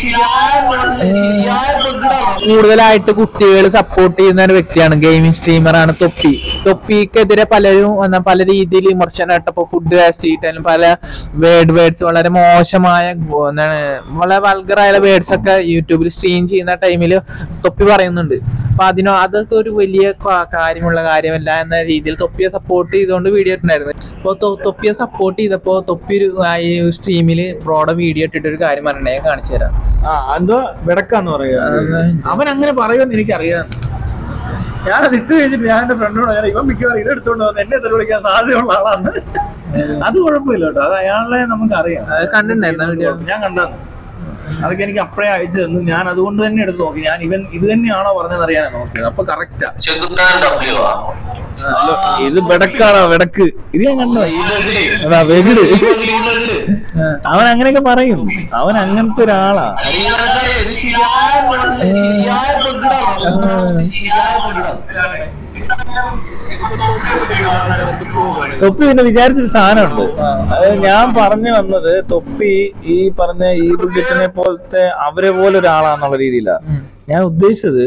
കൂടുതലായിട്ട് കുട്ടികൾ സപ്പോർട്ട് ചെയ്യുന്ന ഒരു വ്യക്തിയാണ് ഗെയിമിംഗ് സ്ട്രീമറാണ് തൊപ്പി തൊപ്പിക്കെതിരെ പലരും എന്നാ പല രീതിയിൽ വിമർശനമായിട്ട് ഇപ്പൊ ഫുഡ് വേസ്റ്റ് ചെയ്തിട്ടാലും പല വേർഡ് വേർഡ്സ് വളരെ മോശമായ ഗോ- എന്താണ് വളരെ വൾഗറായ വേർഡ്സ് ഒക്കെ യൂട്യൂബിൽ സ്ട്രീം ചെയ്യുന്ന ടൈമിൽ തൊപ്പി പറയുന്നുണ്ട് അപ്പൊ അതിനോ അതൊക്കെ ഒരു വലിയ കാ- കാര്യമുള്ള കാര്യമല്ല എന്ന രീതിയിൽ തൊപ്പിയെ സപ്പോർട്ട് ചെയ്തുകൊണ്ട് വീഡിയോ ഇട്ടുണ്ടായിരുന്നു അപ്പോൾ തൊപ്പിയെ സപ്പോർട്ട് ചെയ്തപ്പോൾ തൊപ്പി ഒരു ആ ഈ സ്ട്രീമിൽ ബ്രോഡ് വീഡിയോ ഇട്ടിട്ട് ഒരു കാര്യം പറഞ്ഞേ കാണിച്ചു തരാം ആ എന്തോ വെടക്കാന്ന് പറയുക അവൻ അങ്ങനെ പറയുമെന്ന് എനിക്കറിയാം ഞാൻ അത് ഇട്ട് കഴിഞ്ഞിട്ട് ഞാൻ എന്റെ ഫ്രണ്ടിനോട് ഞാൻ ഇവൻ മിക്കവാറും ഇത് എടുത്തോണ്ട് വന്ന് എന്നെ തെറി വിളിക്കാൻ സാധ്യതയുള്ള ആളാണ് അത് കുഴപ്പമില്ല കേട്ടോ അത് അയാളെ നമുക്ക് അറിയാം അത് കണ്ടിട്ടുണ്ടായിരുന്നു വീഡിയോ ഞാൻ കണ്ടാണ് അതൊക്കെ എനിക്ക് അപ്പഴേ അയച്ചു തന്നു ഞാൻ അതുകൊണ്ട് തന്നെ എടുത്ത് നോക്കി ഞാൻ ഇവൻ ഇത് തന്നെയാണോ പറഞ്ഞത് അറിയാനാ നോക്കിയത് അപ്പൊ കറക്റ്റാ ചെകുത്താൻ ഡബ്ല്യു ആ ഇത് വെടക്കാണോ വെടക്ക് ഇത് ഞാൻ കണ്ടോ അതാ വെകിട് അവൻ അങ്ങനെയൊക്കെ പറയും അവൻ അങ്ങനത്തെ ഒരാളാ തൊപ്പി പിന്നെ വിചാരിച്ചൊരു സാധനമുണ്ട് അത് ഞാൻ പറഞ്ഞു വന്നത് തൊപ്പി ഈ പറഞ്ഞ ഈ ബുദ്ധിറ്റിനെ പോലത്തെ അവരെ പോലെ ഒരാളാന്നുള്ള രീതിയിലാ ഞാൻ ഉദ്ദേശിച്ചത്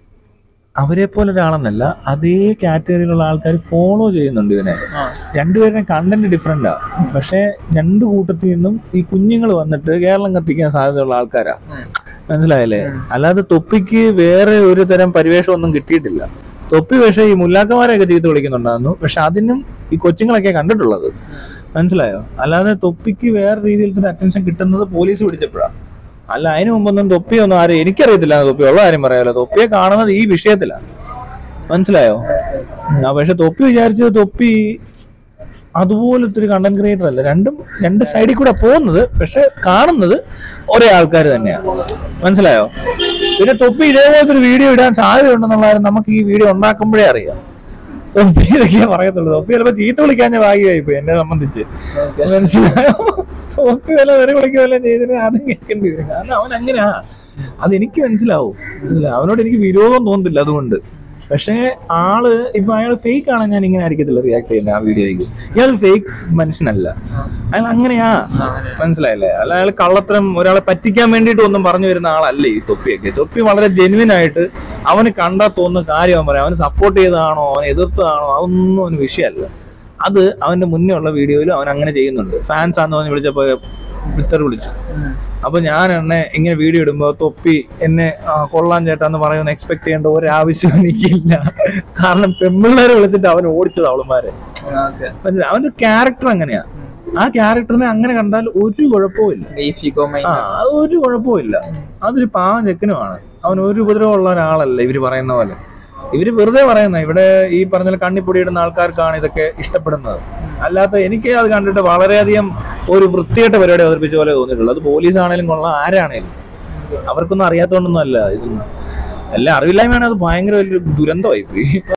അവരെ പോലെ ഒരാളെന്നല്ല അതേ കാറ്റഗറിയിലുള്ള ആൾക്കാർ ഫോളോ ചെയ്യുന്നുണ്ട് ഇവനെ രണ്ടുപേരുടെ കണ്ടന്റ് ഡിഫറെന്റാ പക്ഷെ രണ്ട് കൂട്ടത്തിൽ നിന്നും ഈ കുഞ്ഞുങ്ങൾ വന്നിട്ട് കേരളം കത്തിക്കാൻ സാധ്യതയുള്ള ആൾക്കാരാ മനസ്സിലായല്ലേ അല്ലാതെ തൊപ്പിക്ക് വേറെ ഒരു തരം പരിവേഷം ഒന്നും കിട്ടിയിട്ടില്ല തൊപ്പി പക്ഷേ ഈ മുല്ലാക്കന്മാരെയൊക്കെ ചീത്ത വിളിക്കുന്നുണ്ടായിരുന്നു പക്ഷെ അതിനും ഈ കൊച്ചുങ്ങളൊക്കെ കണ്ടിട്ടുള്ളത് മനസ്സിലായോ അല്ലാതെ തൊപ്പിക്ക് വേറെ രീതിയിലത്തെ അറ്റൻഷൻ കിട്ടുന്നത് പോലീസ് പിടിച്ചപ്പോഴാ അല്ല അതിനു മുമ്പൊന്നും തൊപ്പിയൊന്നും ആരും എനിക്കറിയത്തില്ല തൊപ്പി ഉള്ള കാര്യം പറയാലോ തൊപ്പിയെ കാണുന്നത് ഈ വിഷയത്തിലാണ് മനസ്സിലായോ ആ പക്ഷെ തൊപ്പി വിചാരിച്ചത് തൊപ്പി അതുപോലത്തെ ഒരു കണ്ടന്റ് ക്രിയേറ്റർ അല്ല രണ്ടും രണ്ട് സൈഡിൽ കൂടെ പോകുന്നത് പക്ഷെ കാണുന്നത് ഒരേ ആൾക്കാർ തന്നെയാണ് മനസ്സിലായോ പിന്നെ തൊപ്പി ഇതേപോലത്തെ ഒരു വീഡിയോ ഇടാൻ സാധ്യത ഉണ്ടെന്നുള്ള കാര്യം നമുക്ക് ഈ വീഡിയോ ഉണ്ടാക്കുമ്പോഴേ അറിയാം തൊപ്പി ഇതൊക്കെയാ പറയത്തുള്ളൂ തൊപ്പി ചിലപ്പോ ചീത്ത വിളിക്കാൻ ഭാഗ്യമായി പോയി എന്നെ സംബന്ധിച്ച് മനസ്സിലായോ തൊപ്പി വല്ല വെറി വിളിക്കുക വല്ല ചെയ്തിട്ട് ആദ്യം കേൾക്കേണ്ടി വരും കാരണം അവൻ അങ്ങനെയാ അത് എനിക്ക് മനസ്സിലാവും ഇല്ല അവനോട് എനിക്ക് വിരോധം തോന്നുന്നില്ല അതുകൊണ്ട് പക്ഷേ ആള് ഇപ്പൊ അയാൾ ഫേക്ക് ആണ് ഞാൻ ഇങ്ങനെ ആയിരിക്കത്തില്ല റിയാക്ട് ചെയ്യുന്നത് ആ വീഡിയോയ്ക്ക് ഇയാൾ ഫേക്ക് മനുഷ്യനല്ല അയാൾ അങ്ങനെയാ മനസ്സിലായില്ലേ അല്ല അയാൾ കള്ളത്തരം ഒരാളെ പറ്റിക്കാൻ വേണ്ടിയിട്ട് ഒന്നും പറഞ്ഞു വരുന്ന ആളല്ല ഈ തൊപ്പിയൊക്കെ തൊപ്പി വളരെ ജെനുവിൻ ആയിട്ട് അവന് കണ്ടാൽ തോന്നുന്ന കാര്യം അവൻ പറയാം അവന് സപ്പോർട്ട് ചെയ്തതാണോ അവനെ എതിർത്തതാണോ അതൊന്നും അവന് വിഷയമല്ല അത് അവന്റെ മുന്നേ ഉള്ള വീഡിയോയിൽ അവൻ അങ്ങനെ ചെയ്യുന്നുണ്ട് ഫാൻസ് ആന്ന് പറഞ്ഞ് വിളിച്ചപ്പോ വിത്തർ വിളിച്ചു അപ്പൊ ഞാൻ എന്നെ ഇങ്ങനെ വീഡിയോ ഇടുമ്പോ തൊപ്പി എന്നെ ആ, കൊള്ളാൻ ചേട്ടാന്ന് പറയുമെന്ന് എക്സ്പെക്ട് ചെയ്യേണ്ട ഒരാവശ്യം എനിക്കില്ല കാരണം പെമ്പിള്ളേരെ വിളിച്ചിട്ട് അവൻ ഓടിച്ചത് അവളുമാരെ മനസ്സിലായി അവന്റെ ക്യാരക്ടർ അങ്ങനെയാ ആ ക്യാരക്ടറിനെ അങ്ങനെ കണ്ടാൽ ഒരു കുഴപ്പവും ഇല്ല ബേസിക്കോ ആ അത് ഒരു കുഴപ്പമില്ല അതൊരു പാവം ചെക്കനുമാണ് അവൻ ഒരു ഉപദ്രവമുള്ള ഒരാളല്ല ഇവര് പറയുന്ന പോലെ ഇവര് വെറുതെ പറയുന്ന ഇവിടെ ഈ പറഞ്ഞ പോലെ കണ്ണിപ്പൊടിയിടുന്ന ആൾക്കാർക്കാണ് ഇതൊക്കെ ഇഷ്ടപ്പെടുന്നത് അല്ലാത്ത എനിക്ക് അത് കണ്ടിട്ട് വളരെയധികം ഒരു വൃത്തികെട്ട പരിപാടി അവതരിപ്പിച്ച പോലെ തോന്നിയിട്ടുള്ളത് അത് പോലീസ് ആണേലും കൊള്ളാം ആരാണേലും അവർക്കൊന്നും അറിയാത്തതുകൊണ്ടൊന്നും അല്ല ഇതൊന്നും എല്ലാം അറിവില്ലായ്മയാണ് അത് ഭയങ്കര വലിയൊരു ദുരന്തമായി പോയി